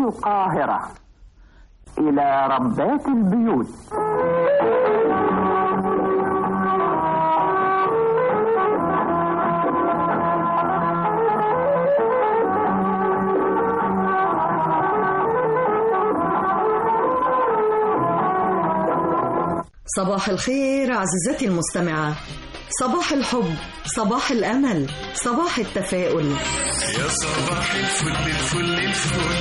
القاهرة إلى ربات البيوت صباح الخير عزيزتي المستمعة صباح الحب صباح الأمل صباح التفاؤل يا صباح الفل الفل الفل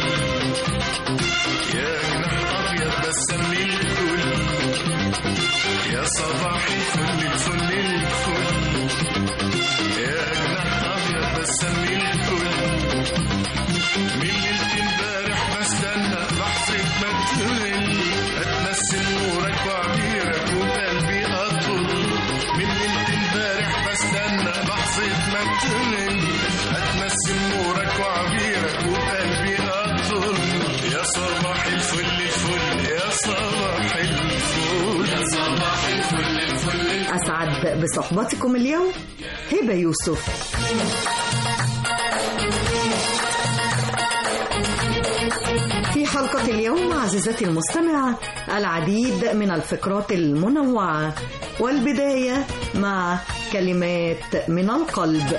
يا جناح ابيض بسم الكل يا صباح الفل الفل الفل يا جناح ابيض بسم الكل من ليله امبارح بستنى لحظه ما تغل اتمثل نورك وعبيرك وقلبي اطل من ليله امبارح بستنى لحظه ما تغل اتمثل نورك وعبيرك وقلبي اطل يا صباح الفل الفل يا صباح الفل يا صباح الفل الفل أسعد بصحبتكم اليوم هبة يوسف في حلقة اليوم عزيزتي المستمعة العديد من الفقرات المنوعة والبداية مع كلمات من القلب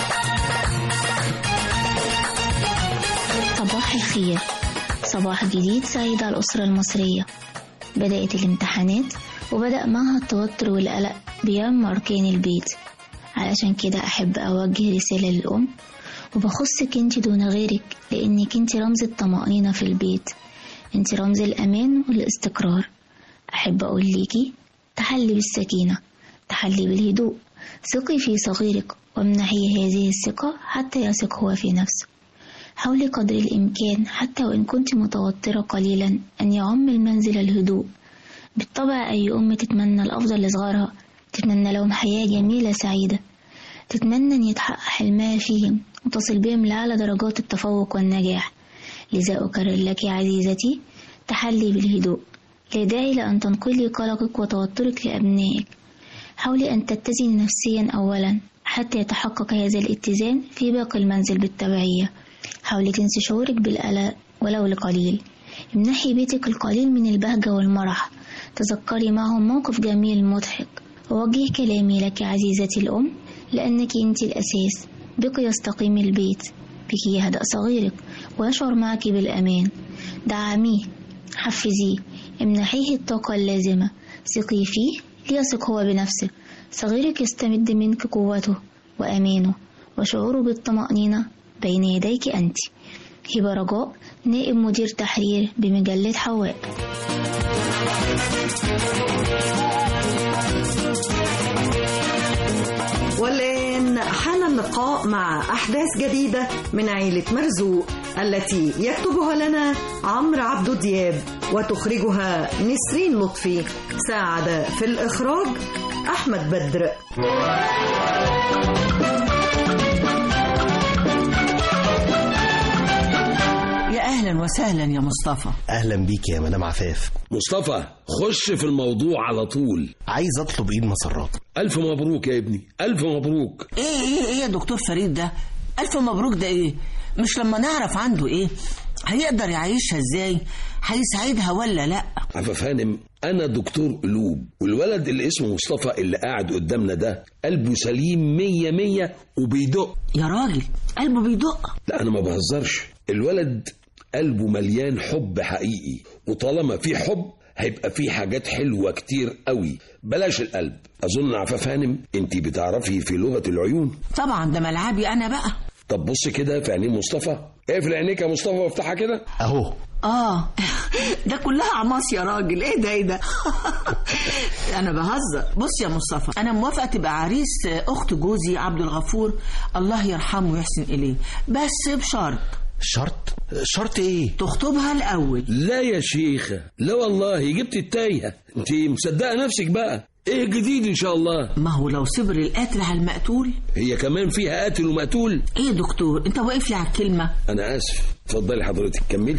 صباح الخير صباح جديد سعيد على الأسرة المصرية بدأت الامتحانات وبدأ معها التوتر والقلق بيعم أركان البيت علشان كده أحب أوجه رسالة للأم وبخصك انت دون غيرك لأنك انت رمز الطمأنينة في البيت انت رمز الأمان والاستقرار أحب أقول ليكي تحلي بالسكينة تحلي بالهدوء ثقي في صغيرك وامنحيه هذه الثقة حتى يثق هو في نفسه حاولي قدر الإمكان حتى وإن كنت متوترة قليلا أن يعم المنزل الهدوء بالطبع أي أم تتمنى الأفضل لصغارها تتمنى لهم حياة جميلة سعيدة تتمنى أن يتحقق حلمها فيهم وتصل بهم لأعلى درجات التفوق والنجاح لذا أكرر لك عزيزتي تحلي بالهدوء لا داعي لأن تنقلي قلقك وتوترك لأبنائك حاولي أن تتزني نفسيا أولا حتى يتحقق هذا الاتزان في باقي المنزل بالتبعية حاولي تنسي شعورك بالقلق ولو لقليل امنحي بيتك القليل من البهجة والمرح تذكري معهم موقف جميل مضحك ووجه كلامي لك عزيزتي الأم لأنك أنت الأساس بك يستقيم البيت بك يهدأ صغيرك ويشعر معك بالأمان دعميه حفزيه امنحيه الطاقة اللازمة ثقي فيه ليثق هو بنفسه صغيرك يستمد منك قوته وأمانه وشعوره بالطمأنينة بين يديك أنت هبة رجاء نائب مدير تحرير بمجلة حواء والآن حان اللقاء مع أحداث جديدة من عيلة مرزوق التي يكتبها لنا عمرو عبدو دياب وتخرجها نسرين لطفي ساعد في الإخراج أحمد بدر يا اهلا وسهلا يا مصطفى اهلا بيك يا مدام عفاف مصطفى خش في الموضوع على طول عايز اطلب ايد مسرات ألف مبروك يا ابني ألف مبروك ايه ايه ايه يا دكتور فريد ده الف مبروك ده ايه مش لما نعرف عنده ايه هيقدر يعيشها ازاي هيسعدها ولا لا عفاف هانم أنا دكتور قلوب والولد اللي اسمه مصطفى اللي قاعد قدامنا ده قلبه سليم مية مية وبيدق يا راجل قلبه بيدق لا أنا ما بهزرش الولد قلبه مليان حب حقيقي وطالما في حب هيبقى في حاجات حلوة كتير قوي بلاش القلب أظن عفاف هانم أنت بتعرفي في لغة العيون طبعا ده ملعبي انا بقى طب بص كده في عينين مصطفى اقفل عينيك يا مصطفى وافتحها كده اهو اه ده كلها عماس يا راجل ايه ده ايه ده انا بهزر بص يا مصطفى انا موافقه تبقى عريس اخت جوزي عبد الغفور الله يرحمه ويحسن اليه بس بشرط شرط شرط ايه تخطبها الاول لا يا شيخة لا والله جبت التايهة انت مصدقة نفسك بقى ايه جديد ان شاء الله ما هو لو صبر القاتل على المقتول هي كمان فيها قاتل ومقتول ايه يا دكتور انت واقف لي على الكلمه انا اسف اتفضلي حضرتك كملي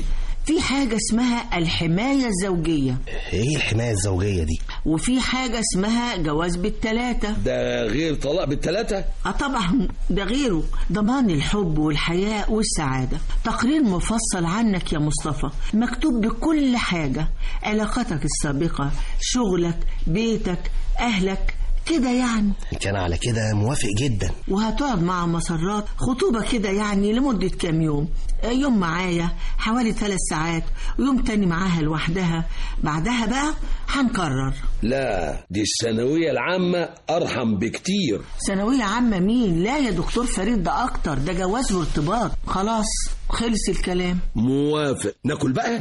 في حاجة اسمها الحماية الزوجية ايه الحماية الزوجية دي وفي حاجة اسمها جواز بالتلاتة ده غير طلاق بالثلاثة اه طبعا ده غيره ضمان الحب والحياة والسعادة تقرير مفصل عنك يا مصطفى مكتوب بكل حاجة علاقاتك السابقة شغلك بيتك أهلك كده يعني كان على كده موافق جدا وهتقعد مع مسرات خطوبة كده يعني لمدة كام يوم يوم معايا حوالي ثلاث ساعات ويوم تاني معاها لوحدها بعدها بقى هنكرر لا دي الثانوية العامة أرحم بكتير ثانوية عامة مين لا يا دكتور فريد ده أكتر ده جواز وارتباط خلاص خلص الكلام موافق ناكل بقى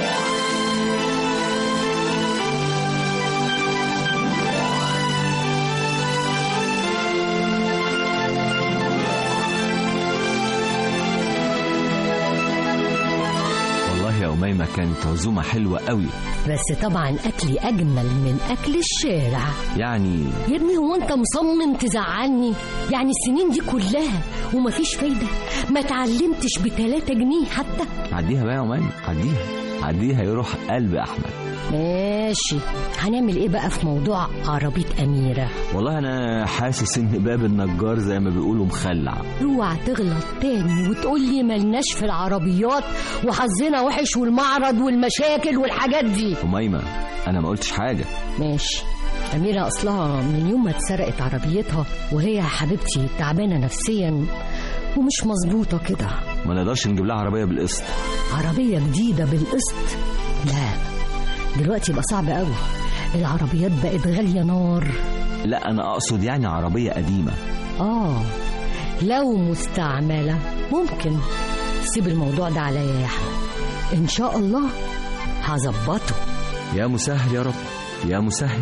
والله يا أميمة كانت عزومة حلوة قوي بس طبعا أكلي أجمل من أكل الشارع يعني يا ابني هو أنت مصمم تزعلني يعني السنين دي كلها ومفيش فايدة ما اتعلمتش بتلاتة جنيه حتى عديها بقى يا أميمة عديها عديها يروح قلب أحمد ماشي هنعمل ايه بقى في موضوع عربية أميرة والله أنا حاسس إن باب النجار زي ما بيقولوا مخلع اوعى تغلط تاني وتقول لي ملناش في العربيات وحظنا وحش والمعرض والمشاكل والحاجات دي أميمة أنا ما قلتش حاجة ماشي أميرة أصلها من يوم ما اتسرقت عربيتها وهي يا حبيبتي تعبانة نفسيا ومش مظبوطة كده ما نقدرش نجيب لها عربية بالقسط عربية جديدة بالقسط لا دلوقتي يبقى صعب قوي العربيات بقت غالية نار لا أنا أقصد يعني عربية قديمة آه لو مستعملة ممكن سيب الموضوع ده عليا يا أحمد إن شاء الله هظبطه يا مسهل يا رب يا مسهل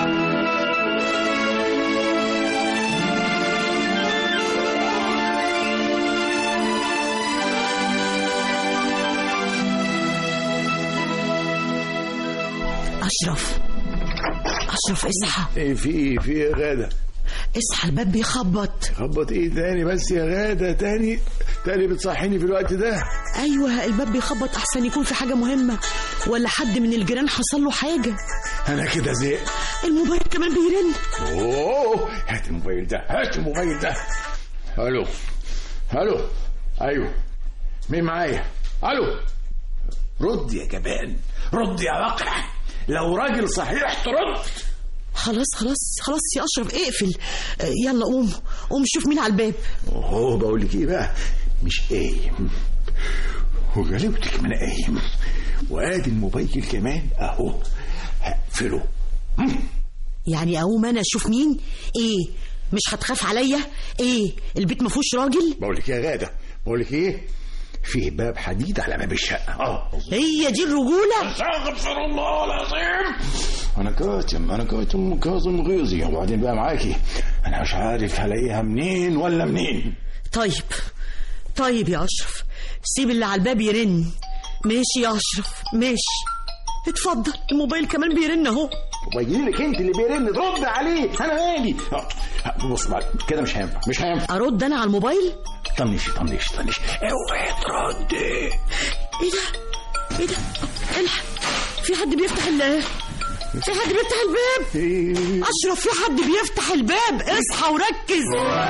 أشرف أشرف اصحى ايه في ايه في ايه يا غاده اصحى الباب بيخبط خبط ايه تاني بس يا غاده تاني تاني بتصحيني في الوقت ده أيوة الباب بيخبط أحسن يكون في حاجة مهمة ولا حد من الجيران حصل له حاجة انا كده زهقت الموبايل كمان بيرن اوه هات الموبايل ده هات الموبايل ده الو الو ايوه مين معايا الو رد يا جبان رد يا واقع لو راجل صحيح ترد خلاص خلاص خلاص يا أشرف اقفل آه، يلا قوم قوم شوف مين على الباب اوه بقول لك ايه بقى مش قايم وغلبتك من قايم وادي الموبايل كمان اهو هقفله يعني أقوم أنا أشوف مين إيه مش هتخاف عليا إيه البيت ما فيهوش راجل بقول لك يا غاده بقول لك ايه فيه باب حديد على باب الشقه اه هي دي الرجولة استغفر الله العظيم انا كاتم انا كاتم كاظم غيظي وبعدين بقى معاكي انا مش عارف هلاقيها منين ولا منين طيب طيب يا أشرف سيب اللي على الباب يرن ماشي يا أشرف ماشي اتفضل الموبايل كمان بيرن أهو وبين لك انت اللي بيرن رد عليه انا مالي آه، بص بقى كده مش هينفع مش هينفع أرد أنا على الموبايل طنشي طنشي طنشي اوعي تردي ايه ده ايه ده الحق في حد بيفتح ال في حد بيفتح الباب اشرف في حد بيفتح الباب اصحى وركز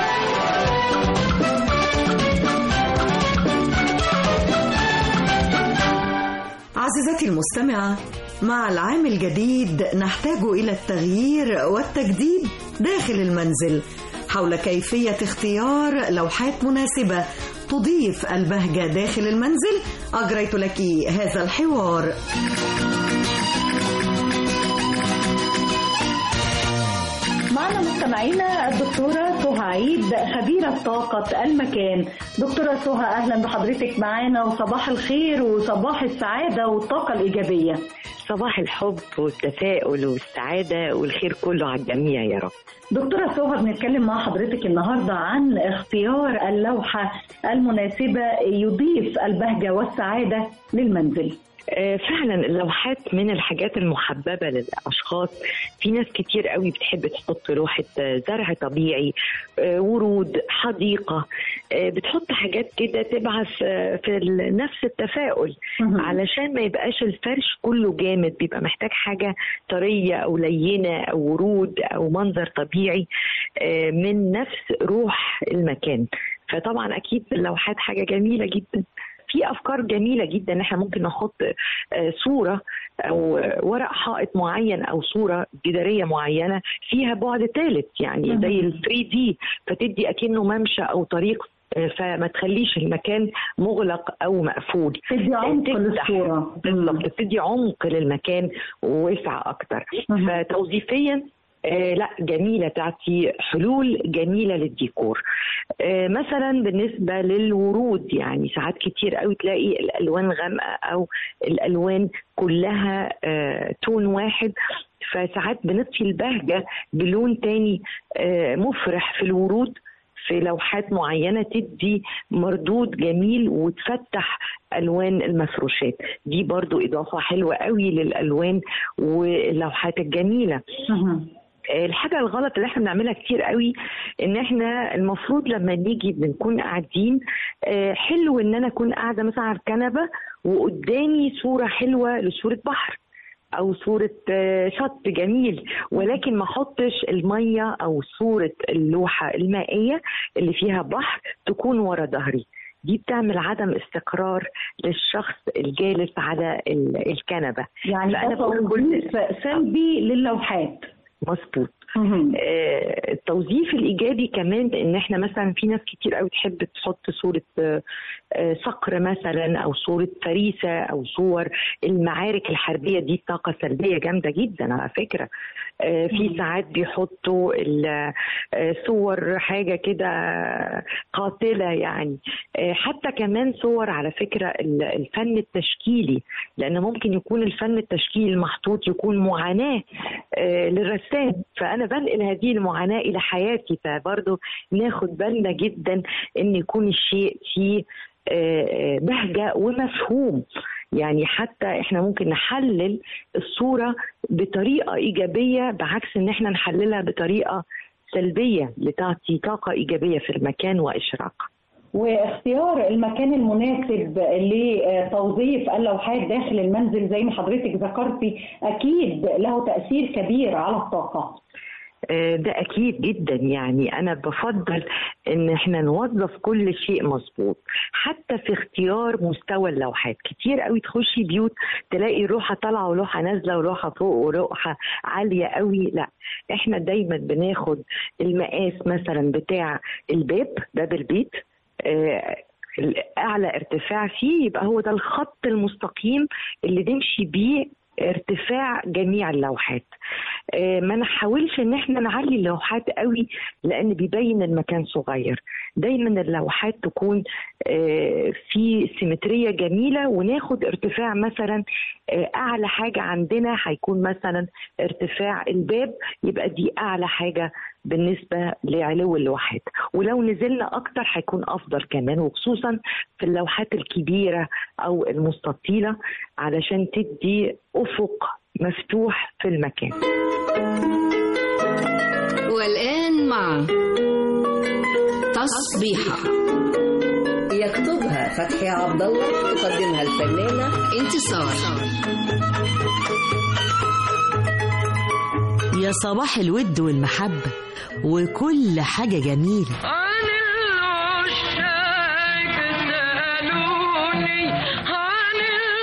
عزيزتي المستمعة مع العام الجديد نحتاج إلى التغيير والتجديد داخل المنزل حول كيفية اختيار لوحات مناسبة تضيف البهجة داخل المنزل أجريت لك هذا الحوار معنا مستمعينا الدكتورة سهى عيد خبيرة طاقة المكان دكتورة سهى أهلا بحضرتك معانا وصباح الخير وصباح السعادة والطاقة الإيجابية صباح الحب والتفاؤل والسعادة والخير كله على الجميع يا رب دكتورة سهى بنتكلم مع حضرتك النهاردة عن اختيار اللوحة المناسبة يضيف البهجة والسعادة للمنزل آه، فعلا اللوحات من الحاجات المحببة للأشخاص في ناس كتير قوي بتحب تحط لوحة آه، زرع طبيعي آه، ورود حديقة آه، بتحط حاجات كده تبعث آه، في ال- نفس التفاؤل علشان ما يبقاش الفرش كله جامد بيبقى محتاج حاجة طرية أو لينة أو ورود أو منظر طبيعي آه، من نفس روح المكان فطبعا أكيد اللوحات حاجة جميلة جدا في افكار جميله جدا ان احنا ممكن نحط آه، صوره او آه، ورق حائط معين او صوره جداريه معينه فيها بعد ثالث يعني زي ال 3 دي فتدي اكنه ممشى او طريق آه، فما تخليش المكان مغلق او مقفول تدي عمق تفتح. للصورة. بالظبط تدي عمق للمكان ووسع اكتر فتوظيفيا آه لا جميله تعطي حلول جميله للديكور آه مثلا بالنسبه للورود يعني ساعات كتير قوي تلاقي الالوان غامقه او الالوان كلها آه تون واحد فساعات بنطفي البهجه بلون تاني آه مفرح في الورود في لوحات معينة تدي مردود جميل وتفتح ألوان المفروشات دي برضو إضافة حلوة قوي للألوان واللوحات الجميلة الحاجة الغلط اللي احنا بنعملها كتير قوي ان احنا المفروض لما نيجي بنكون قاعدين آه، حلو ان انا اكون قاعدة مثلا على الكنبة وقدامي صورة حلوة لصورة بحر او صورة آه، شط جميل ولكن ما احطش المية او صورة اللوحة المائية اللي فيها بحر تكون ورا ظهري دي بتعمل عدم استقرار للشخص الجالس على ال- الكنبة يعني فأنا ده بقول كل- توظيف سلبي للوحات مظبوط آه، التوظيف الايجابي كمان ان احنا مثلا في ناس كتير قوي تحب تحط صوره آه، آه، صقر مثلا او صوره فريسه او صور المعارك الحربيه دي طاقه سلبيه جامده جدا على فكره آه، في ساعات بيحطوا ال- آه، صور حاجه كده قاتله يعني آه، حتى كمان صور على فكره ال- الفن التشكيلي لان ممكن يكون الفن التشكيلي المحطوط يكون معاناه آه، للرسام فانا بنقل هذه المعاناه الى حياتي فبرضه ناخد بالنا جدا ان يكون الشيء فيه آه، آه، بهجه ومفهوم يعني حتى احنا ممكن نحلل الصوره بطريقه ايجابيه بعكس ان احنا نحللها بطريقه سلبيه لتعطي طاقه ايجابيه في المكان واشراق واختيار المكان المناسب لتوظيف اللوحات داخل المنزل زي ما حضرتك ذكرتي اكيد له تاثير كبير على الطاقه آه، ده اكيد جدا يعني انا بفضل ان احنا نوظف كل شيء مظبوط حتى في اختيار مستوى اللوحات كتير قوي تخشي بيوت تلاقي روحه طالعه ولوحه نازله ولوحه فوق ولوحه عاليه قوي لا احنا دايما بناخد المقاس مثلا بتاع الباب باب البيت آه، اعلى ارتفاع فيه يبقى هو ده الخط المستقيم اللي نمشي بيه ارتفاع جميع اللوحات آه، ما نحاولش ان احنا نعلي اللوحات قوي لان بيبين المكان صغير دايما اللوحات تكون آه، في سيمتريه جميله وناخد ارتفاع مثلا آه، اعلى حاجه عندنا هيكون مثلا ارتفاع الباب يبقى دي اعلى حاجه بالنسبه لعلو اللوحات ولو نزلنا اكتر هيكون افضل كمان وخصوصا في اللوحات الكبيره او المستطيله علشان تدي افق مفتوح في المكان والآن مع تصبيحة يكتبها فتحي عبد الله تقدمها الفنانة انتصار يا صباح الود والمحبة وكل حاجة جميلة عن العشاق سألوني عن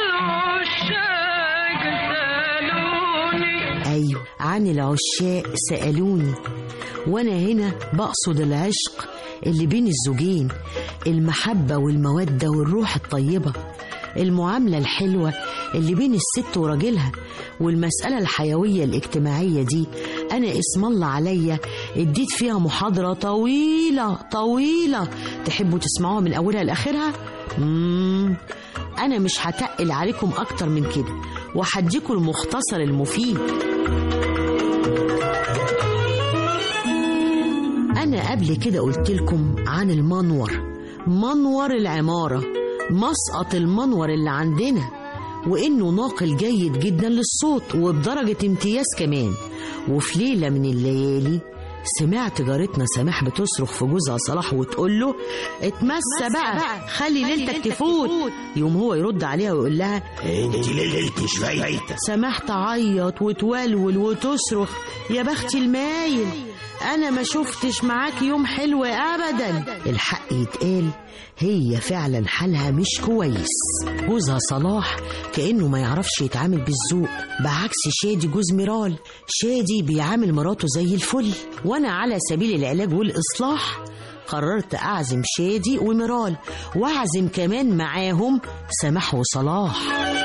العشاق سألوني أيوة عن العشاق سألوني وأنا هنا بقصد العشق اللي بين الزوجين المحبة والمودة والروح الطيبة المعاملة الحلوة اللي بين الست وراجلها والمسألة الحيوية الاجتماعية دي أنا اسم الله عليا اديت فيها محاضرة طويلة طويلة تحبوا تسمعوها من أولها لآخرها؟ مم. أنا مش هتقل عليكم أكتر من كده وهديكم المختصر المفيد أنا قبل كده قلت لكم عن المنور منور العمارة مسقط المنور اللي عندنا وإنه ناقل جيد جدا للصوت وبدرجة امتياز كمان وفي ليلة من الليالي سمعت جارتنا سماح بتصرخ في جوزها صلاح وتقول له اتمسى بقى خلي ليلتك تفوت يوم هو يرد عليها ويقول لها انت ليلتك مش فايته سماح تعيط وتولول وتصرخ يا بختي المايل انا ما شفتش معاك يوم حلو ابدا الحق يتقال هي فعلا حالها مش كويس جوزها صلاح كانه ما يعرفش يتعامل بالذوق بعكس شادي جوز ميرال شادي بيعامل مراته زي الفل وانا على سبيل العلاج والاصلاح قررت اعزم شادي وميرال واعزم كمان معاهم سماح وصلاح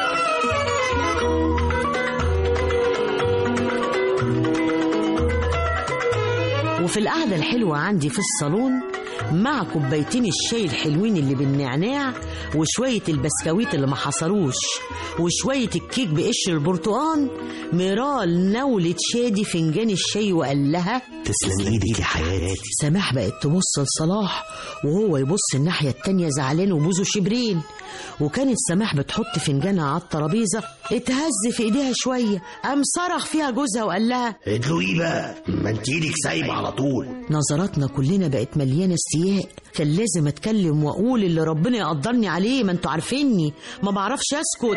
وفي القعدة الحلوة عندي في الصالون مع كوبايتين الشاي الحلوين اللي بالنعناع وشوية البسكويت اللي ما حصروش وشوية الكيك بقشر البرتقان ميرال نولت شادي فنجان الشاي وقال لها تسلم ايدك يا حياتي سماح بقت تبص لصلاح وهو يبص الناحية التانية زعلان وبوزه شبرين وكانت سماح بتحط فنجانها على الترابيزة اتهز في ايديها شوية قام صرخ فيها جوزها وقال لها ادلو ايه بقى ما انت ايدك سايبه على طول نظراتنا كلنا بقت مليانة استياء كان لازم اتكلم واقول اللي ربنا يقدرني عليه ما انتوا عارفيني ما بعرفش اسكت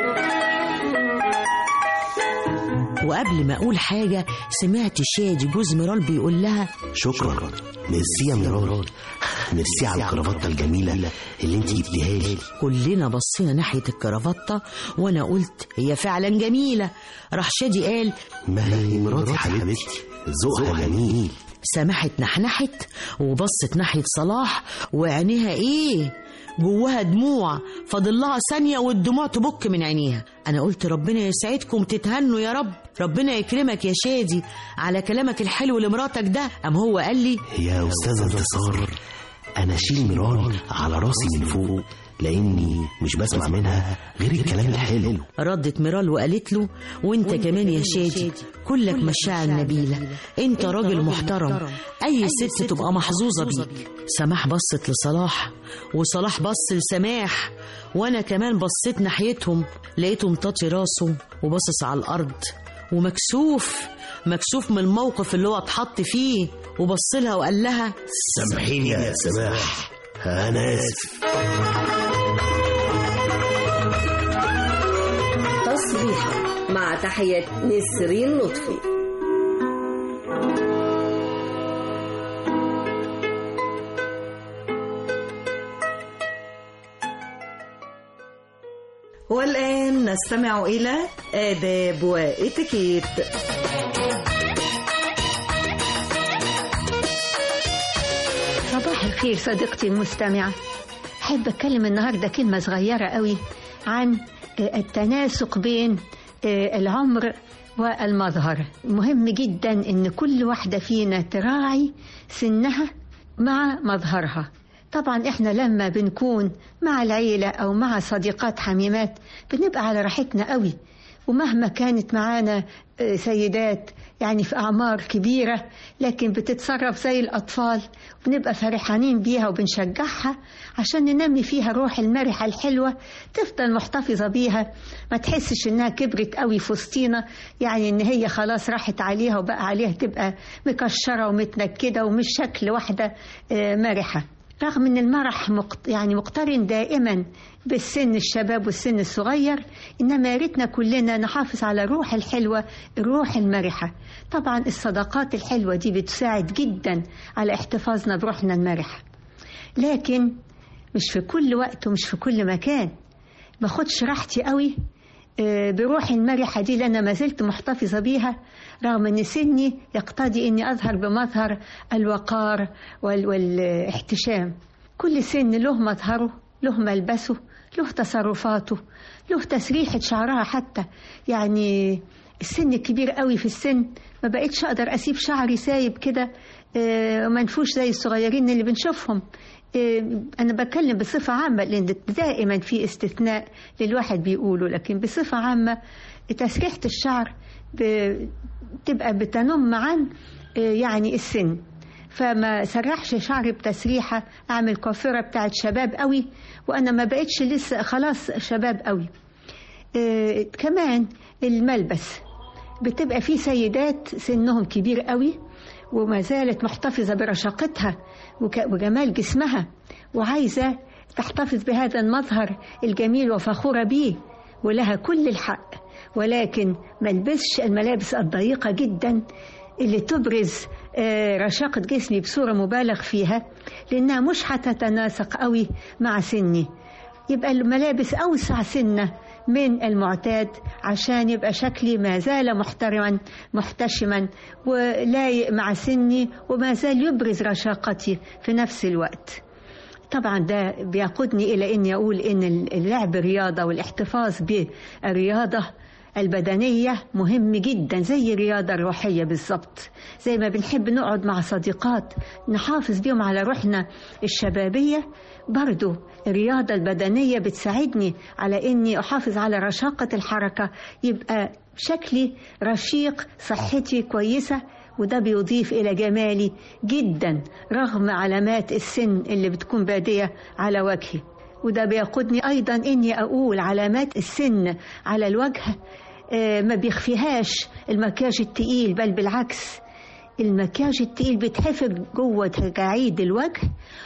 وقبل ما اقول حاجة سمعت شادي جوز ميرال بيقول لها شكرا ميرسي يا ميرال ميرسي على الكرافته الجميله اللي انت جبتيها لي كلنا بصينا ناحية الكرافتة وانا قلت هي فعلا جميلة راح شادي قال ما هي مراتي حبيبتي ذوقها جميل سمحت نحنحت وبصت ناحية صلاح وعينيها ايه جواها دموع فاضل لها ثانية والدموع تبك من عينيها أنا قلت ربنا يسعدكم تتهنوا يا رب ربنا يكرمك يا شادي على كلامك الحلو لمراتك ده أم هو قال لي يا استاذه انتصار انا اشيل ميرال على راسي من فوق لاني مش بسمع منها غير الكلام الحلو ردت ميرال وقالت له وانت كمان يا شادي كلك مشاعر نبيلة انت راجل محترم اي ست تبقى محظوظة بيك سماح بصت لصلاح وصلاح بص لسماح وانا كمان بصيت ناحيتهم لقيته مطاطي راسه وبصص على الارض ومكسوف مكسوف من الموقف اللي هو اتحط فيه وبص لها وقال لها سامحيني يا سماح انا اسف تصبيحة مع تحية نسرين لطفي والآن نستمع إلى آداب وإتيكيت صباح الخير صديقتي المستمعة أحب أتكلم النهاردة كلمة صغيرة قوي عن آه، التناسق بين آه، العمر والمظهر مهم جدا إن كل واحدة فينا تراعي سنها مع مظهرها طبعا احنا لما بنكون مع العيلة أو مع صديقات حميمات بنبقى على راحتنا قوي ومهما كانت معانا آه، سيدات يعني في أعمار كبيرة لكن بتتصرف زي الأطفال بنبقى فرحانين بيها وبنشجعها عشان ننمي فيها روح المرحة الحلوة تفضل محتفظة بيها ما تحسش إنها كبرت قوي في وسطينا يعني إن هي خلاص راحت عليها وبقى عليها تبقى مكشرة ومتنكدة ومش شكل واحدة آه، مرحة رغم ان المرح مقت... يعني مقترن دائما بالسن الشباب والسن الصغير انما يا ريتنا كلنا نحافظ على الروح الحلوه الروح المرحه طبعا الصداقات الحلوه دي بتساعد جدا على احتفاظنا بروحنا المرحه لكن مش في كل وقت ومش في كل مكان ما خدش راحتي قوي آه، بروحي المرحة دي اللي أنا ما زلت محتفظة بيها رغم أن سني يقتضي أني أظهر بمظهر الوقار وال- والاحتشام كل سن له مظهره له ملبسه له تصرفاته له تسريحة شعرها حتى يعني السن الكبير قوي في السن ما بقتش أقدر أسيب شعري سايب كده آه، منفوش زي الصغيرين اللي بنشوفهم آه، أنا بتكلم بصفة عامة لأن دائما في استثناء للواحد بيقوله لكن بصفة عامة تسريحة الشعر ب- تبقى بتنم عن آه، يعني السن فما سرحش شعري بتسريحة أعمل كوافيرة بتاعت شباب قوي وأنا ما بقتش لسه خلاص شباب قوي آه كمان الملبس بتبقى في سيدات سنهم كبير قوي وما زالت محتفظة برشاقتها وك- وجمال جسمها وعايزة تحتفظ بهذا المظهر الجميل وفخورة بيه ولها كل الحق ولكن ما البسش الملابس الضيقة جدا اللي تبرز آه، رشاقة جسمي بصورة مبالغ فيها لأنها مش هتتناسق قوي مع سني يبقى الملابس أوسع سنة من المعتاد عشان يبقى شكلي ما زال محترما محتشما ولايق مع سني وما زال يبرز رشاقتي في نفس الوقت طبعا ده بيقودني إلى أني أقول أن اللعب رياضة والاحتفاظ بالرياضة البدنية مهم جدا زي الرياضة الروحية بالظبط زي ما بنحب نقعد مع صديقات نحافظ بيهم على روحنا الشبابية برضو الرياضة البدنية بتساعدني على أني أحافظ على رشاقة الحركة يبقى شكلي رشيق صحتي كويسة وده بيضيف إلى جمالي جدا رغم علامات السن اللي بتكون بادية على وجهي وده بيقودني أيضا إني أقول علامات السن على الوجه آه، ما بيخفيهاش المكياج التقيل بل بالعكس المكياج التقيل بيتحفر جوه تجاعيد الوجه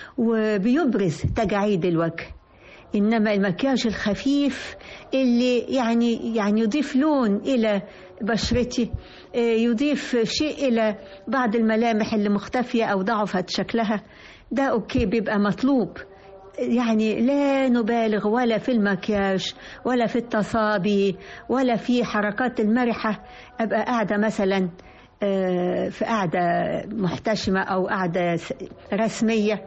وبيبرز تجاعيد الوجه انما المكياج الخفيف اللي يعني يعني يضيف لون الى بشرتي آه، يضيف شيء الى بعض الملامح اللي مختفيه او ضعفت شكلها ده اوكي بيبقى مطلوب يعني لا نبالغ ولا في المكياج ولا في التصابي ولا في حركات المرحة أبقى قاعدة مثلا آه، في قاعدة محتشمة أو قاعدة س- رسمية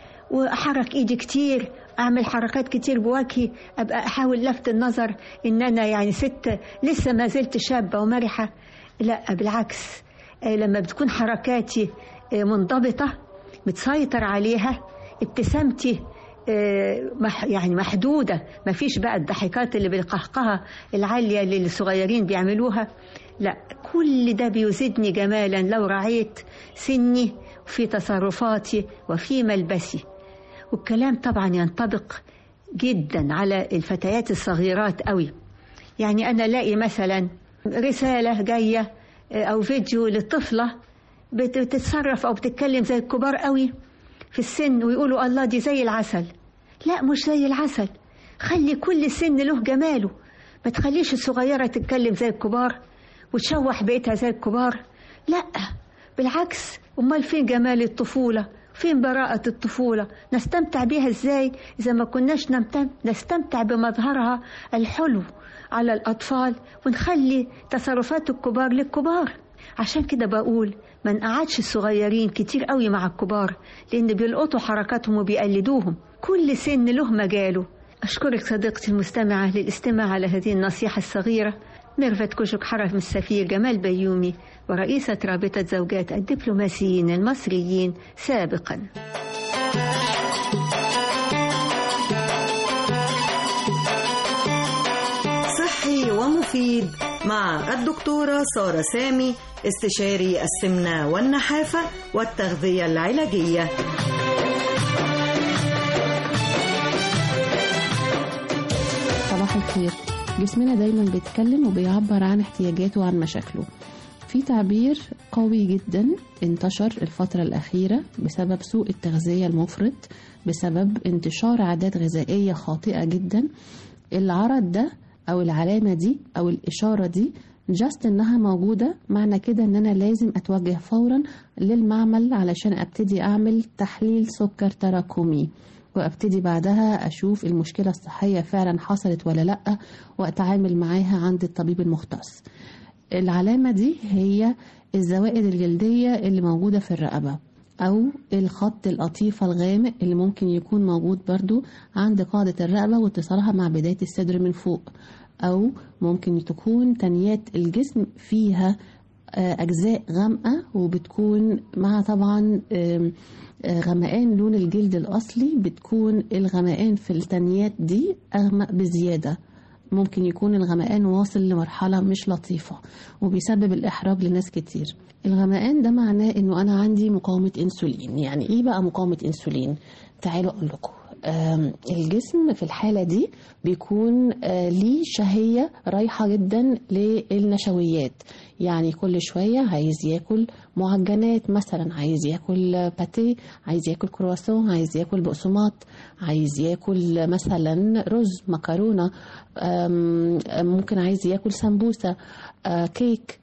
وأحرك إيدي كتير أعمل حركات كتير بوجهي أبقى أحاول لفت النظر إن أنا يعني ست لسه ما زلت شابة ومرحة لا بالعكس آه، لما بتكون حركاتي آه، منضبطة متسيطر عليها ابتسامتي آه، مح يعني محدودة ما فيش بقى الضحكات اللي بالقهقهة العالية اللي الصغيرين بيعملوها لا كل ده بيزيدني جمالا لو رعيت سني في تصرفاتي وفي ملبسي والكلام طبعا ينطبق جدا على الفتيات الصغيرات قوي يعني أنا ألاقي مثلا رسالة جاية آه، أو فيديو للطفلة بت- بتتصرف أو بتتكلم زي الكبار قوي في السن ويقولوا الله دي زي العسل لا مش زي العسل خلي كل سن له جماله ما تخليش الصغيرة تتكلم زي الكبار وتشوح بيتها زي الكبار لا بالعكس أمال فين جمال الطفولة فين براءة الطفولة نستمتع بيها ازاي إذا ما كناش نمتم- نستمتع بمظهرها الحلو على الأطفال ونخلي تصرفات الكبار للكبار عشان كده بقول ما نقعدش الصغيرين كتير قوي مع الكبار لأن بيلقطوا حركاتهم وبيقلدوهم كل سن له مجاله أشكرك صديقتي المستمعة للاستماع على هذه النصيحة الصغيرة ميرفت كوشك حرم السفير جمال بيومي ورئيسة رابطة زوجات الدبلوماسيين المصريين سابقا صحي ومفيد مع الدكتورة سارة سامي استشاري السمنة والنحافة والتغذية العلاجية صباح الخير جسمنا دايما بيتكلم وبيعبر عن احتياجاته وعن مشاكله في تعبير قوي جدا انتشر الفترة الأخيرة بسبب سوء التغذية المفرط بسبب انتشار عادات غذائية خاطئة جدا العرض ده أو العلامة دي أو الإشارة دي جاست إنها موجودة معنى كده إن أنا لازم أتوجه فورا للمعمل علشان أبتدي أعمل تحليل سكر تراكمي وابتدي بعدها اشوف المشكله الصحيه فعلا حصلت ولا لا واتعامل معاها عند الطبيب المختص العلامه دي هي الزوائد الجلديه اللي موجوده في الرقبه او الخط القطيفه الغامق اللي ممكن يكون موجود برضو عند قاعده الرقبه واتصالها مع بدايه الصدر من فوق او ممكن تكون تنيات الجسم فيها آه، أجزاء غامقة وبتكون مع طبعا آم، آه، غمقان لون الجلد الأصلي بتكون الغمقان في التنيات دي أغمق بزيادة ممكن يكون الغمقان واصل لمرحلة مش لطيفة وبيسبب الإحراج لناس كتير الغمقان ده معناه إنه أنا عندي مقاومة أنسولين يعني إيه بقى مقاومة أنسولين؟ تعالوا أقول لكم آم، الجسم في الحالة دي بيكون آه، ليه شهية رايحة جدا للنشويات يعني كل شوية عايز ياكل معجنات مثلا عايز ياكل باتيه عايز ياكل كرواسون عايز ياكل بقسماط عايز ياكل مثلا رز مكرونة آم، ممكن عايز ياكل سمبوسة آه، كيك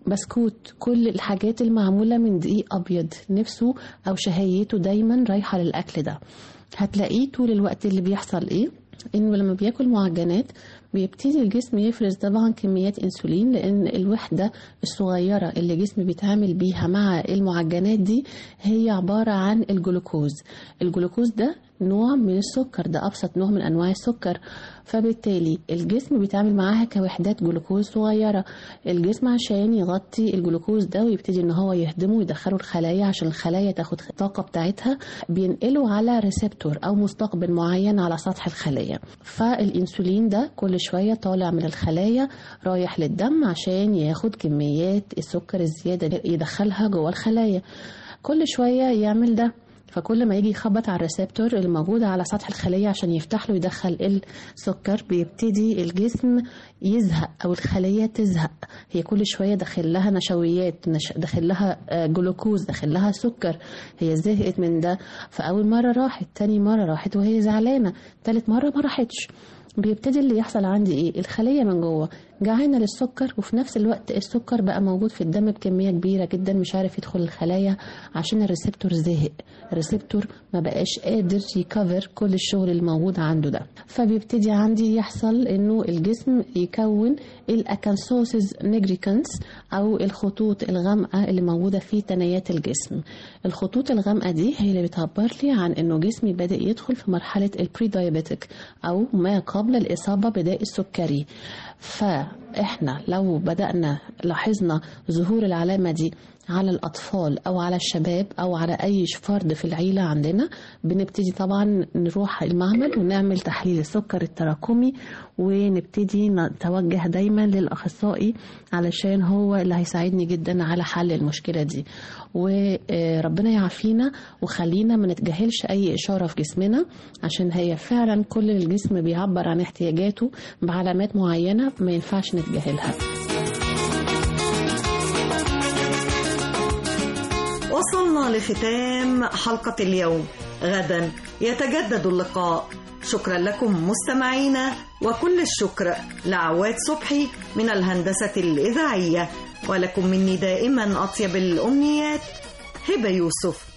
بسكوت كل الحاجات المعمولة من دقيق أبيض نفسه أو شهيته دايما رايحة للأكل ده هتلاقيه طول الوقت اللي بيحصل إيه إنه لما بياكل معجنات بيبتدي الجسم يفرز طبعا كميات انسولين لان الوحده الصغيره اللي الجسم بيتعامل بيها مع المعجنات دي هي عباره عن الجلوكوز الجلوكوز ده نوع من السكر ده ابسط نوع من انواع السكر فبالتالي الجسم بيتعامل معاها كوحدات جلوكوز صغيره الجسم عشان يغطي الجلوكوز ده ويبتدي ان هو يهضمه ويدخله الخلايا عشان الخلايا تاخد الطاقه بتاعتها بينقله على ريسبتور او مستقبل معين على سطح الخليه فالانسولين ده كل شويه طالع من الخلايا رايح للدم عشان ياخد كميات السكر الزياده يدخلها جوه الخلايا كل شويه يعمل ده فكل ما يجي يخبط على الريسبتور الموجودة على سطح الخلية عشان يفتح له يدخل السكر بيبتدي الجسم يزهق أو الخلية تزهق هي كل شوية داخل لها نشويات نش- داخل لها آه، جلوكوز داخل لها سكر هي زهقت من ده فأول مرة راحت تاني مرة راحت وهي زعلانة تالت مرة ما راحتش بيبتدي اللي يحصل عندي ايه الخليه من جوه جعانه للسكر وفي نفس الوقت السكر بقى موجود في الدم بكميه كبيره جدا مش عارف يدخل الخلايا عشان الريسبتور زهق الريسبتور ما بقاش قادر يكفر كل الشغل الموجود عنده ده فبيبتدي عندي يحصل انه الجسم يكون الاكانسوسز نيجريكانس او الخطوط الغامقه اللي موجوده في ثنايات الجسم الخطوط الغامقه دي هي اللي بتعبر لي عن انه جسمي بدا يدخل في مرحله البري دايابيتك او ما قبل الاصابه بداء السكري فاحنا لو بدانا لاحظنا ظهور العلامه دي على الأطفال أو على الشباب أو على أي فرد في العيلة عندنا بنبتدي طبعا نروح المعمل ونعمل تحليل السكر التراكمي ونبتدي نتوجه دايما للأخصائي علشان هو اللي هيساعدني جدا على حل المشكلة دي وربنا يعافينا وخلينا ما نتجاهلش أي إشارة في جسمنا عشان هي فعلا كل الجسم بيعبر عن احتياجاته بعلامات معينة ما ينفعش نتجاهلها وصلنا لختام حلقة اليوم غدا يتجدد اللقاء شكرا لكم مستمعينا وكل الشكر لعواد صبحي من الهندسة الإذاعية ولكم مني دائما أطيب الأمنيات هبة يوسف